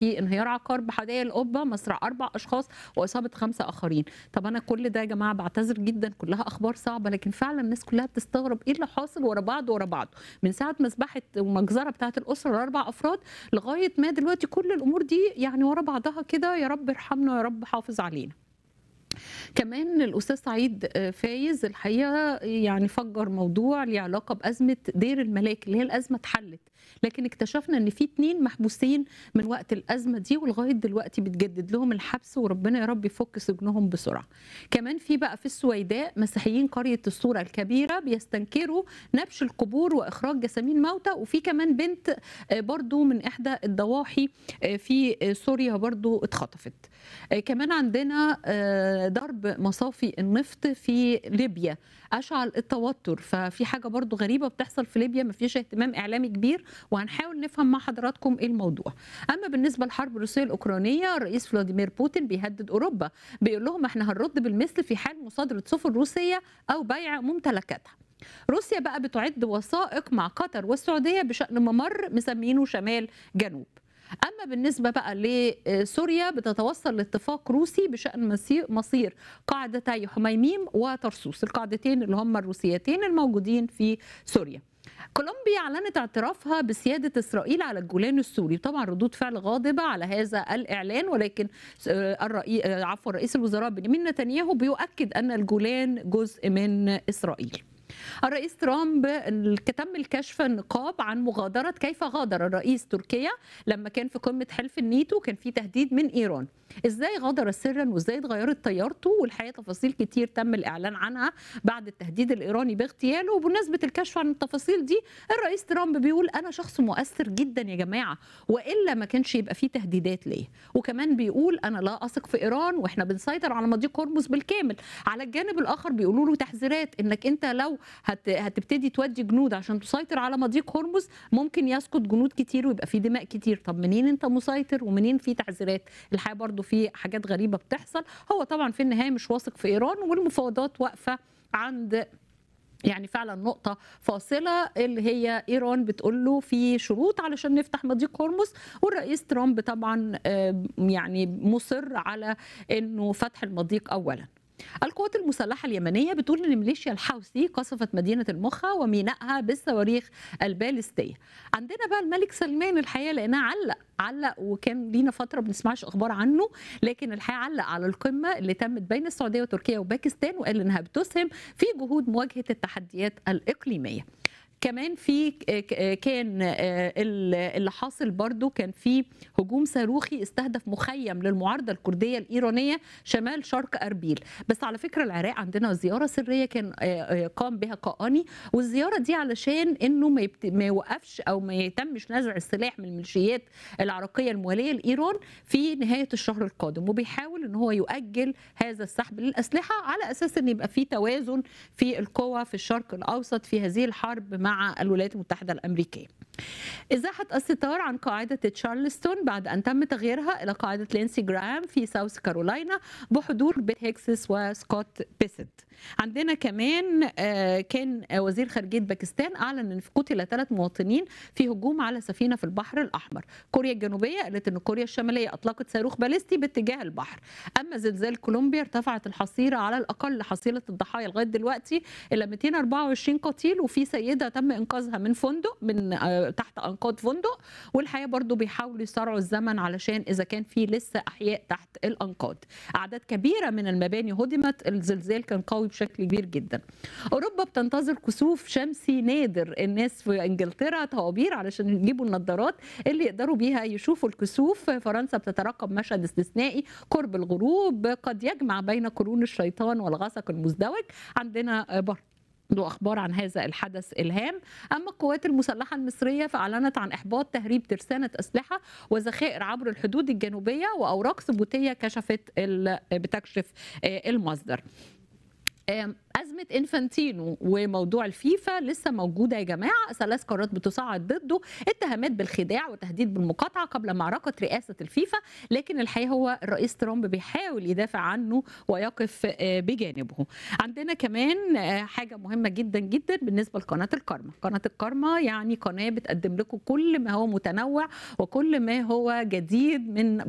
في انهيار عقار بحدائق القبه مصرع اربع اشخاص واصابه خمسه اخرين طب انا كل ده يا جماعه بعتذر جدا كلها اخبار صعبه لكن فعلا الناس كلها بتستغرب ايه اللي حاصل ورا بعض ورا بعض من ساعه مسبحه ومجزره بتاعه الاسره الاربع افراد لغايه ما دلوقتي كل الامور دي يعني ورا بعضها كده يا رب ارحمنا يا رب حافظ علينا كمان الاستاذ سعيد فايز الحقيقه يعني فجر موضوع ليه علاقه بازمه دير الملاك اللي هي الازمه اتحلت لكن اكتشفنا ان في اتنين محبوسين من وقت الازمه دي ولغايه دلوقتي بتجدد لهم الحبس وربنا يا رب يفك سجنهم بسرعه. كمان في بقى في السويداء مسيحيين قريه الصوره الكبيره بيستنكروا نبش القبور واخراج جسامين موتى وفي كمان بنت برضو من احدى الضواحي في سوريا برضو اتخطفت. كمان عندنا ضرب مصافي النفط في ليبيا اشعل التوتر ففي حاجه برضو غريبه بتحصل في ليبيا ما فيش اهتمام اعلامي كبير وهنحاول نفهم مع حضراتكم ايه الموضوع اما بالنسبه للحرب الروسيه الاوكرانيه الرئيس فلاديمير بوتين بيهدد اوروبا بيقول لهم احنا هنرد بالمثل في حال مصادره سفن روسيه او بيع ممتلكاتها روسيا بقى بتعد وثائق مع قطر والسعوديه بشان ممر مسمينه شمال جنوب اما بالنسبه بقى لسوريا بتتوصل لاتفاق روسي بشان مصير قاعدتي حميميم وطرسوس القاعدتين اللي هم الروسيتين الموجودين في سوريا كولومبيا اعلنت اعترافها بسياده اسرائيل على الجولان السوري طبعا ردود فعل غاضبه على هذا الاعلان ولكن الرئيس عفوا رئيس الوزراء بنيامين نتنياهو بيؤكد ان الجولان جزء من اسرائيل الرئيس ترامب تم الكشف النقاب عن مغادرة كيف غادر الرئيس تركيا لما كان في قمة حلف النيتو كان في تهديد من إيران ازاي غادر سرا وازاي اتغيرت طيارته والحقيقه تفاصيل كتير تم الاعلان عنها بعد التهديد الايراني باغتياله وبمناسبه الكشف عن التفاصيل دي الرئيس ترامب بيقول انا شخص مؤثر جدا يا جماعه والا ما كانش يبقى فيه تهديدات ليه وكمان بيقول انا لا اثق في ايران واحنا بنسيطر على مضيق هرمز بالكامل على الجانب الاخر بيقولوا له تحذيرات انك انت لو هت... هتبتدي تودي جنود عشان تسيطر على مضيق هرمز ممكن يسقط جنود كتير ويبقى في دماء كتير طب منين انت مسيطر ومنين في تحذيرات الحقيقه برضو في حاجات غريبه بتحصل هو طبعا في النهايه مش واثق في ايران والمفاوضات واقفه عند يعني فعلا نقطة فاصلة اللي هي إيران بتقول له في شروط علشان نفتح مضيق هرمز والرئيس ترامب طبعا يعني مصر على إنه فتح المضيق أولا القوات المسلحة اليمنية بتقول أن ميليشيا الحوثي قصفت مدينة المخا ومينائها بالصواريخ البالستية عندنا بقى الملك سلمان الحقيقة لأنها علق علق وكان لينا فترة بنسمعش أخبار عنه لكن الحقيقة علق على القمة اللي تمت بين السعودية وتركيا وباكستان وقال أنها بتسهم في جهود مواجهة التحديات الإقليمية كمان في كان اللي حاصل برضو كان في هجوم صاروخي استهدف مخيم للمعارضه الكرديه الايرانيه شمال شرق اربيل بس على فكره العراق عندنا زياره سريه كان قام بها قاني والزياره دي علشان انه ما, يبت... ما يوقفش او ما يتمش نزع السلاح من الميليشيات العراقيه المواليه لايران في نهايه الشهر القادم وبيحاول ان هو يؤجل هذا السحب للاسلحه على اساس ان يبقى في توازن في القوى في الشرق الاوسط في هذه الحرب مع مع الولايات المتحدة الأمريكية إزاحة الستار عن قاعدة تشارلستون بعد أن تم تغييرها إلى قاعدة لينسي جرام في ساوث كارولاينا بحضور بيت هيكسس وسكوت بيسيت عندنا كمان كان وزير خارجية باكستان أعلن أن قتل ثلاث مواطنين في هجوم على سفينة في البحر الأحمر كوريا الجنوبية قالت أن كوريا الشمالية أطلقت صاروخ باليستي باتجاه البحر أما زلزال كولومبيا ارتفعت الحصيلة على الأقل حصيلة الضحايا لغاية دلوقتي إلى 224 قتيل وفي سيدة تم إنقاذها من فندق من تحت أنقاض فندق والحقيقة برضو بيحاولوا يسرعوا الزمن علشان إذا كان في لسه أحياء تحت الأنقاض أعداد كبيرة من المباني هدمت الزلزال كان قوي بشكل كبير جدا اوروبا بتنتظر كسوف شمسي نادر الناس في انجلترا طوابير علشان يجيبوا النظارات اللي يقدروا بيها يشوفوا الكسوف فرنسا بتترقب مشهد استثنائي قرب الغروب قد يجمع بين قرون الشيطان والغسق المزدوج عندنا برضه له اخبار عن هذا الحدث الهام اما القوات المسلحه المصريه فاعلنت عن احباط تهريب ترسانه اسلحه وذخائر عبر الحدود الجنوبيه واوراق ثبوتيه كشفت بتكشف المصدر آم، أزمة إنفانتينو وموضوع الفيفا لسه موجودة يا جماعة ثلاث قرارات بتصعد ضده اتهامات بالخداع وتهديد بالمقاطعة قبل معركة رئاسة الفيفا لكن الحقيقة هو الرئيس ترامب بيحاول يدافع عنه ويقف آه، بجانبه عندنا كمان آه، حاجة مهمة جدا جدا بالنسبة لقناة الكارما قناة الكارما يعني قناة بتقدم لكم كل ما هو متنوع وكل ما هو جديد من